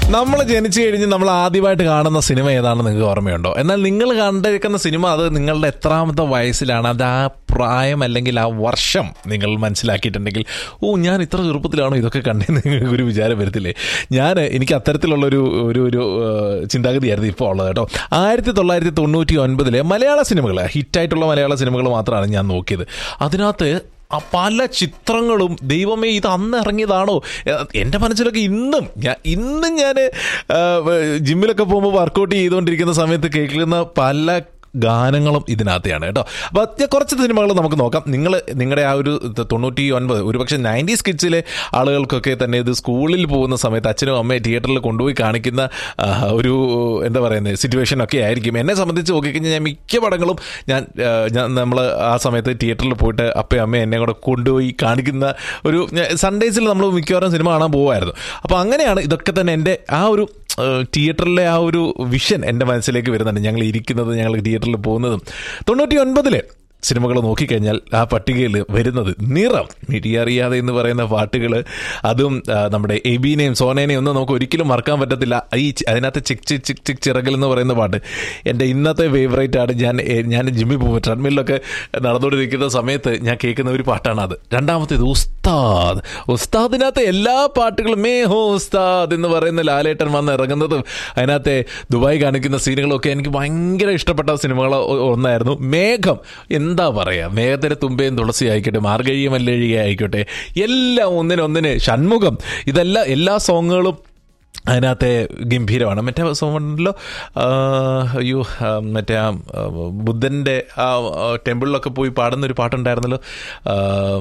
നമ്മൾ ജനിച്ചു കഴിഞ്ഞ് നമ്മൾ ആദ്യമായിട്ട് കാണുന്ന സിനിമ ഏതാണെന്ന് നിങ്ങൾക്ക് ഓർമ്മയുണ്ടോ എന്നാൽ നിങ്ങൾ കണ്ടിരിക്കുന്ന സിനിമ അത് നിങ്ങളുടെ എത്രാമത്തെ വയസ്സിലാണ് അത് ആ പ്രായം അല്ലെങ്കിൽ ആ വർഷം നിങ്ങൾ മനസ്സിലാക്കിയിട്ടുണ്ടെങ്കിൽ ഓ ഞാൻ ഇത്ര ചെറുപ്പത്തിലാണോ ഇതൊക്കെ കണ്ടതെന്ന് നിങ്ങൾക്ക് ഒരു വിചാരം വരത്തില്ലേ ഞാൻ എനിക്ക് അത്തരത്തിലുള്ള ഒരു ഒരു ഒരു ഏഹ്, ചിന്താഗതിയായിരുന്നു ഇപ്പോൾ ഉള്ളത് കേട്ടോ ആയിരത്തി തൊള്ളായിരത്തി തൊണ്ണൂറ്റി ഒൻപതിലെ മലയാള സിനിമകൾ ഹിറ്റായിട്ടുള്ള മലയാള സിനിമകൾ മാത്രമാണ് ഞാൻ നോക്കിയത് അതിനകത്ത് ആ പല ചിത്രങ്ങളും ദൈവമേ ഇത് അന്ന് ഇറങ്ങിയതാണോ എ- എൻ്റെ മനസ്സിലൊക്കെ ഇന്നും ഞാൻ ഇന്നും ഞാൻ ജിമ്മിലൊക്കെ പോകുമ്പോൾ വർക്കൗട്ട് ചെയ്തുകൊണ്ടിരിക്കുന്ന സമയത്ത് കേൾക്കുന്ന പല ഗാനങ്ങളും ഇതിനകത്തെയാണ് കേട്ടോ അപ്പോൾ അത് കുറച്ച് സിനിമകൾ നമുക്ക് നോക്കാം നിങ്ങൾ നിങ്ങളുടെ ആ ഒരു ത- തൊണ്ണൂറ്റി ഒൻപത് ഒരുപക്ഷെ നയൻറ്റീസ് കിഡ്സിലെ ആളുകൾക്കൊക്കെ തന്നെ ഇത് സ്കൂളിൽ പോകുന്ന സമയത്ത് അച്ഛനും അമ്മയും തിയേറ്ററിൽ കൊണ്ടുപോയി കാണിക്കുന്ന ആ, ഒരു എന്താ പറയുന്നത് സിറ്റുവേഷൻ ഒക്കെ ആയിരിക്കും എന്നെ സംബന്ധിച്ച് നോക്കിക്കഴിഞ്ഞാൽ ഞാൻ മിക്ക പടങ്ങളും ഞാൻ ആ, ഞാൻ നമ്മൾ ആ സമയത്ത് തിയേറ്ററിൽ പോയിട്ട് അപ്പയും അമ്മയും എന്നെ കൂടെ കൊണ്ടുപോയി കാണിക്കുന്ന ഒരു സൺഡേസിൽ നമ്മൾ മിക്കവാറും സിനിമ കാണാൻ പോകുമായിരുന്നു അപ്പോൾ അങ്ങനെയാണ് ഇതൊക്കെ തന്നെ എൻ്റെ ആ ഒരു ഏഹ്, തിയേറ്ററിലെ ആ ഒരു വിഷൻ എൻ്റെ മനസ്സിലേക്ക് വരുന്നുണ്ട് ഞങ്ങൾ ഇരിക്കുന്നത് ഞങ്ങൾ തിയേറ്ററിൽ പോകുന്നതും തൊണ്ണൂറ്റി ഒൻപതില് സിനിമകൾ നോക്കിക്കഴിഞ്ഞാൽ ആ പട്ടികയിൽ വരുന്നത് നിറം മിടിയറിയാതെ എന്ന് പറയുന്ന പാട്ടുകൾ അതും ആ, നമ്മുടെ എബീനെയും സോനേനെയും ഒന്നും നമുക്ക് ഒരിക്കലും മറക്കാൻ പറ്റത്തില്ല ഈ ചി- അതിനകത്ത് ചിക് ചിക് ചിക് ചിക് ചിറകൽ എന്ന് പറയുന്ന പാട്ട് എൻ്റെ ഇന്നത്തെ ഫേവറേറ്റ് ആണ് ഞാൻ ഏ, ഞാൻ ജിമ്മിൽ പോകുമ്പോൾ ട്രെഡ്മില്ലൊക്കെ നടന്നുകൊണ്ടിരിക്കുന്ന സമയത്ത് ഞാൻ കേൾക്കുന്ന ഒരു പാട്ടാണ് അത് രണ്ടാമത്തേത് ഉസ്താദ് ഉസ്താദിനകത്തെ എല്ലാ പാട്ടുകളും മേ ഹോ ഉസ്താദ് എന്ന് പറയുന്ന ലാലേട്ടൻ വന്ന് ഇറങ്ങുന്നതും അതിനകത്തെ ദുബായ് കാണിക്കുന്ന സീനുകളൊക്കെ എനിക്ക് ഭയങ്കര ഇഷ്ടപ്പെട്ട സിനിമകൾ ഒ- ഒന്നായിരുന്നു മേഘം എന്താ പറയുക മേഘത്തിന് തുമ്പയും തുളസി ആയിക്കോട്ടെ മാർഗഴിയ മല്ലഴിക ആയിക്കോട്ടെ എല്ലാം ഒന്നിനൊന്നിന് ഷൺമുഖം ഇതെല്ലാം എല്ലാ സോങ്ങുകളും അതിനകത്തെ ഗംഭീരമാണ് മറ്റേ സോങ് ഉണ്ടല്ലോ ആ, അയ്യോ ആ, മറ്റേ ആ ആ, ബുദ്ധൻ്റെ ആ ആ, ടെമ്പിളിലൊക്കെ പോയി പാടുന്ന ഒരു പാട്ടുണ്ടായിരുന്നല്ലോ ആ,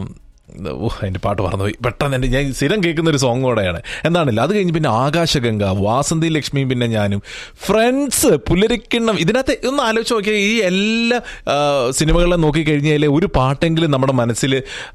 ഓ അതിൻ്റെ പാട്ട് മറന്നുപോയി പെട്ടെന്ന് എൻ്റെ ഞാൻ സ്ഥിരം കേൾക്കുന്ന ഒരു സോങ് കൂടെയാണ് എന്താണില്ല അത് കഴിഞ്ഞ് പിന്നെ ആകാശഗംഗ വാസന്തി ലക്ഷ്മിയും പിന്നെ ഞാനും ഫ്രണ്ട്സ് പുലരിക്കിണ്ണം ഇതിനകത്ത് ഒന്ന് ആലോചിച്ച് നോക്കിയാൽ ഈ എല്ലാ ആ, സിനിമകളെ നോക്കിക്കഴിഞ്ഞാൽ ഒരു പാട്ടെങ്കിലും നമ്മുടെ മനസ്സിൽ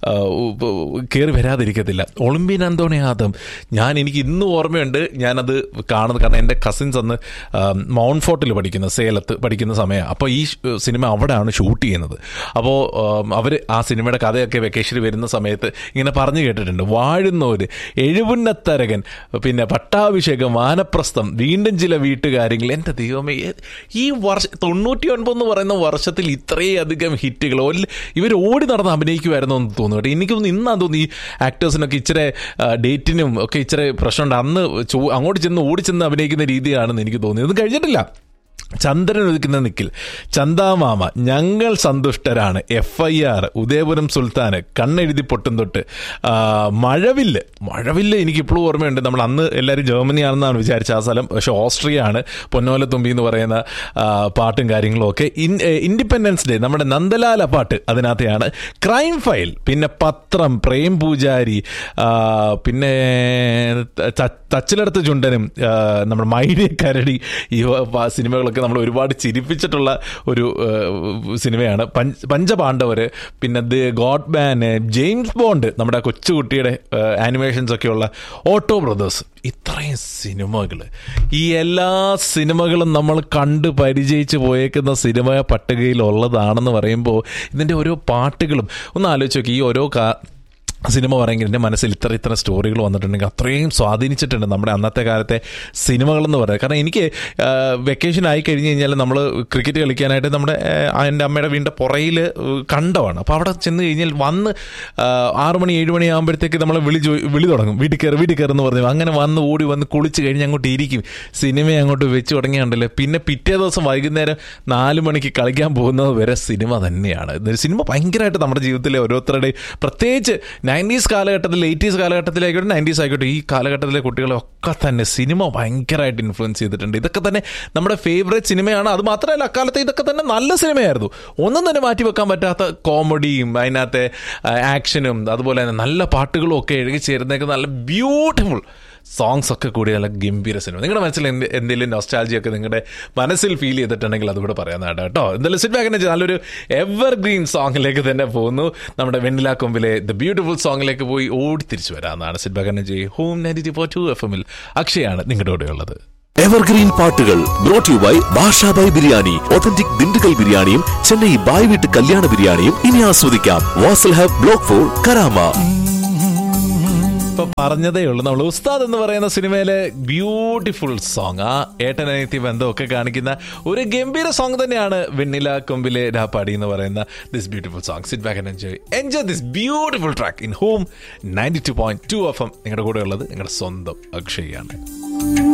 കയറി വരാതിരിക്കത്തില്ല ഒളിമ്പിയൻ അന്തോണിയാദം ഞാൻ എനിക്ക് ഇന്നും ഓർമ്മയുണ്ട് ഞാനത് കാണുന്നത് കാരണം എൻ്റെ കസിൻസ് അന്ന് ആ, മൗണ്ട് ഫോർട്ടിൽ പഠിക്കുന്ന സേലത്ത് പഠിക്കുന്ന സമയം അപ്പോൾ ഈ ഷ്- സിനിമ അവിടെയാണ് ഷൂട്ട് ചെയ്യുന്നത് അപ്പോൾ അവർ ആ സിനിമയുടെ കഥയൊക്കെ വെക്കേഷനിൽ വരുന്ന സമയത്ത് ഇങ്ങനെ പറഞ്ഞു കേട്ടിട്ടുണ്ട് വാഴുന്നവര് എഴുപുന്നത്തരകൻ പിന്നെ പട്ടാഭിഷേകം വാനപ്രസ്ഥം വീണ്ടും ചില വീട്ടുകാര്യങ്ങൾ എൻ്റെ ദൈവമേ ഏ- ഈ വർഷ തൊണ്ണൂറ്റി ഒൻപത് എന്ന് പറയുന്ന വർഷത്തിൽ ഇത്രയധികം ഹിറ്റുകൾ ഇവർ ഓടി നടന്ന് അഭിനയിക്കുമായിരുന്നു എന്ന് തോന്നുന്നു കേട്ടോ എനിക്ക് തോന്നുന്നു ഇന്നാ തോന്നുന്നു ഈ ആക്ടേഴ്സിനൊക്കെ ഇച്ചിരി ആ, ഡേറ്റിനും ഒക്കെ ഇച്ചിരി പ്രശ്നമുണ്ട് അന്ന് ചോ- അങ്ങോട്ട് ചെന്ന് ഓടി ചെന്ന് അഭിനയിക്കുന്ന രീതിയാണെന്ന് എനിക്ക് തോന്നി ഇതൊന്നും കഴിഞ്ഞിട്ടില്ല ചന്ദ്രൻ ഒതുക്കുന്ന നിക്കിൽ ചന്താമാമ ഞങ്ങൾ സന്തുഷ്ടരാണ് എഫ് ഐ ആർ ഉദയപുരം സുൽത്താന് കണ്ണെഴുതി പൊട്ടും തൊട്ട് ആ, മഴവില്ല് മഴവില്ല് എനിക്ക് ഇപ്പോഴും ഓർമ്മയുണ്ട് നമ്മൾ അന്ന് എല്ലാവരും ജർമ്മനി ആണെന്നാണ് വിചാരിച്ച ആ സ്ഥലം പക്ഷെ ഓസ്ട്രിയ ആണ് പൊന്നോല തുമ്പി എന്ന് പറയുന്ന ആ, പാട്ടും കാര്യങ്ങളും ഒക്കെ ഇൻ- ഏ, ഇൻഡിപെൻഡൻസ് ഡേ നമ്മുടെ നന്ദലാല പാട്ട് അതിനകത്തെയാണ് ക്രൈം ഫയൽ പിന്നെ പത്രം പ്രേം പൂജാരി ആ, പിന്നെ ത- തച്ചിലടുത്ത ചുണ്ടനും ആ, നമ്മുടെ മൈഡിയ കരടി ഈ വ- വ- സിനിമകളൊക്കെ നമ്മൾ ഒരുപാട് ചിരിപ്പിച്ചിട്ടുള്ള ഒരു ആ, സിനിമയാണ് പഞ്ച പഞ്ചപാണ്ഡവര് പിന്നെ the godman James Bond നമ്മുടെ കൊച്ചുകുട്ടിയുടെ ആനിമേഷൻസ് ഒക്കെയുള്ള ഓട്ടോ ബ്രദേഴ്സ് ഇത്രയും സിനിമകൾ ഈ എല്ലാ സിനിമകളും നമ്മൾ കണ്ട് പരിചയിച്ച് പോയേക്കുന്ന സിനിമ പട്ടികയിൽ ഉള്ളതാണെന്ന് പറയുമ്പോൾ ഇതിൻ്റെ ഓരോ പാട്ടുകളും ഒന്ന് ആലോചിച്ച് നോക്കി ഈ ഓരോ കാ സിനിമ പറയുമെങ്കിൽ എൻ്റെ മനസ്സിൽ ഇത്ര ഇത്ര സ്റ്റോറികൾ വന്നിട്ടുണ്ടെങ്കിൽ അത്രയും സ്വാധീനിച്ചിട്ടുണ്ട് നമ്മുടെ അന്നത്തെ കാലത്തെ സിനിമകളെന്ന് പറയുന്നത് കാരണം എനിക്ക് വെക്കേഷൻ ആയി കഴിഞ്ഞ് കഴിഞ്ഞാൽ നമ്മൾ ക്രിക്കറ്റ് കളിക്കാനായിട്ട് നമ്മുടെ ആ, എൻ്റെ അമ്മയുടെ വീടിൻ്റെ പുറയിൽ കണ്ടമാണ് അപ്പോൾ അവിടെ ചെന്ന് കഴിഞ്ഞാൽ വന്ന് ആ, ആറ് മണി ഏഴ് മണി ആകുമ്പോഴത്തേക്ക് നമ്മൾ വിളി ചോ- വിളി തുടങ്ങും വീട്ടിൽ കയറി വീട്ടിൽ കയറി എന്ന് പറഞ്ഞു അങ്ങനെ വന്ന് ഓടി വന്ന് കുളിച്ച് കഴിഞ്ഞ് അങ്ങോട്ട് ഇരിക്കും സിനിമ അങ്ങോട്ട് വെച്ച് തുടങ്ങിയുണ്ടല്ലോ പിന്നെ പിറ്റേ ദിവസം വൈകുന്നേരം നാല് മണിക്ക് കളിക്കാൻ പോകുന്നത് വരെ സിനിമ തന്നെയാണ് ഇത് സിനിമ ഭയങ്കരമായിട്ട് നമ്മുടെ ജീവിതത്തിലെ ഓരോരുത്തരുടെയും പ്രത്യേകിച്ച് നയൻറ്റീസ് കാലഘട്ടത്തിൽ എയ്റ്റീസ് കാലഘട്ടത്തിലായിക്കോട്ടെ നയൻറ്റീസ് ആയിക്കോട്ടെ ഈ കാലഘട്ടത്തിലെ കുട്ടികളെ ഒക്കെ തന്നെ സിനിമ ഭയങ്കരമായിട്ട് ഇൻഫ്ലുവൻസ് ചെയ്തിട്ടുണ്ട് ഇതൊക്കെ തന്നെ നമ്മുടെ ഫേവറേറ്റ് സിനിമയാണ് അത് മാത്രമല്ല അക്കാലത്ത് ഇതൊക്കെ തന്നെ നല്ല സിനിമയായിരുന്നു ഒന്നും തന്നെ മാറ്റി വെക്കാൻ പറ്റാത്ത കോമഡിയും അതിനകത്തെ ആക്ഷനും അതുപോലെ തന്നെ നല്ല പാട്ടുകളും ഒക്കെ എഴുതി ചേരുന്നതൊക്കെ നല്ല ബ്യൂട്ടിഫുൾ സോങ്സ് ഒക്കെ കൂടി നല്ല ഗംഭീര സിനിമ നിങ്ങളുടെ മനസ്സിൽ എന്ത് എന്തെങ്കിലും നൊസ്റ്റാലജി ഒക്കെ നിങ്ങളുടെ മനസ്സിൽ ഫീൽ ചെയ്തിട്ടുണ്ടെങ്കിൽ അതുകൂടെ പറയാനായിട്ട് കേട്ടോ എന്തായാലും സിറ്റ് ബാക്കിനെ നല്ലൊരു എവർ ഗ്രീൻ സോങ്ങിലേക്ക് തന്നെ പോകുന്നു നമ്മുടെ വെണ്ണില കൊമ്പിലെ ദ ബ്യൂട്ടിഫുൾ സോങ്ങിലേക്ക് പോയി ഓടി തിരിച്ചു വരാമെന്നാണ് സിറ്റ് ബാക്കിനെ ചെയ്യും home ninety four two F എമ്മിൽ അക്ഷയാണ് നിങ്ങളുടെ കൂടെ ഉള്ളത് എവർഗ്രീൻ പാട്ടുകൾ brought you by Basha Bhai biryani authentic Dindigul ബിരിയാണിയും ചെന്നൈ ബായ് വീട്ട് കല്യാണ ബിരിയാണിയും ഇനി ആസ്വദിക്കാം Vasal hub block four Karama ഇപ്പൊ പറഞ്ഞതേ ഉള്ളൂ നമ്മൾ ഉസ്താദ് എന്ന് പറയുന്ന സിനിമയിലെ ബ്യൂട്ടിഫുൾ സോങ് ആ ഏട്ടനയത്തി ബന്ധമൊക്കെ കാണിക്കുന്ന ഒരു ഗംഭീര സോങ് തന്നെയാണ് വെണ്ണില കൊമ്പിലെ രാപ്പാടി എന്ന് പറയുന്ന this beautiful song sit back and enjoy enjoy this beautiful track in home ninety two point two F M നിങ്ങളുടെ കൂടെ ഉള്ളത് നിങ്ങളുടെ സ്വന്തം അക്ഷയാണ്